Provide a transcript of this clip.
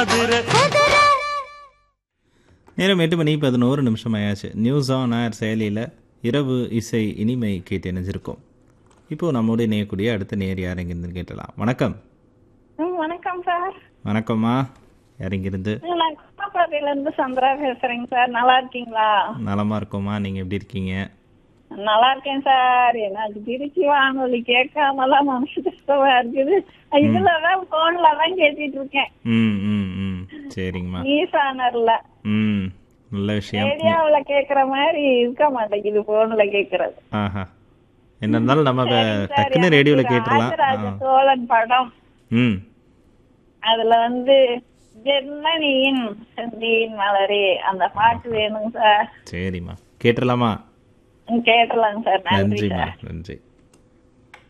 நேரம் எட்டு மணி பதினோரு நிமிஷம் ஆயாச்சு நியூஸ் ஆன் ஏர் செயலியில் இரவு இசை இனிமை கேட்டு இணைஞ்சிருக்கோம் இப்போது நம்மோடு இணையக்கூடிய அடுத்த நேர் யார் எங்கிருந்து கேட்டலாம் வணக்கம் ம், வணக்கம் சார் வணக்கம்மா யார் இங்கிருந்து நான் குப்பாப்பாறையில இருந்து சந்திரா பேசுறேங்க சார் நல்லா இருக்கீங்களா நலமா இருக்கோம்மா நீங்கள் எப்படி இருக்கீங்க நல்லா இருக்கேன் சார் எனக்கு திருச்சி வானொலி கேட்காமலாம் மனசு கஷ்டமா இருக்குது இதுலதான் போன்ல தான் கேட்டுட்டு இருக்கேன் ம் ம் ம் சரிங்கம்மா நியூஸ் ஆனர்ல ம் நல்ல விஷயம் ரேடியோவுல கேக்குற மாதிரி இருக்க மாட்டேங்குது போன்ல கேக்குறது ஆஹா என்ன இருந்தாலும் நம்ம க- சார், டக்குன்னு எனக்கு ரேடியோவில் கேட்டுடலாம் ராஜராஜ ஆ. சோழன் படம் ம் அதுல வந்து ஜெர்மனியின் செந்தியின் மலரே அந்த பாட்டு வேணுங்க சார் சரிம்மா கேட்டுடலாமா கேட்டலாங்க சார் நன்றி நன்றிம்மா சார் நன்றி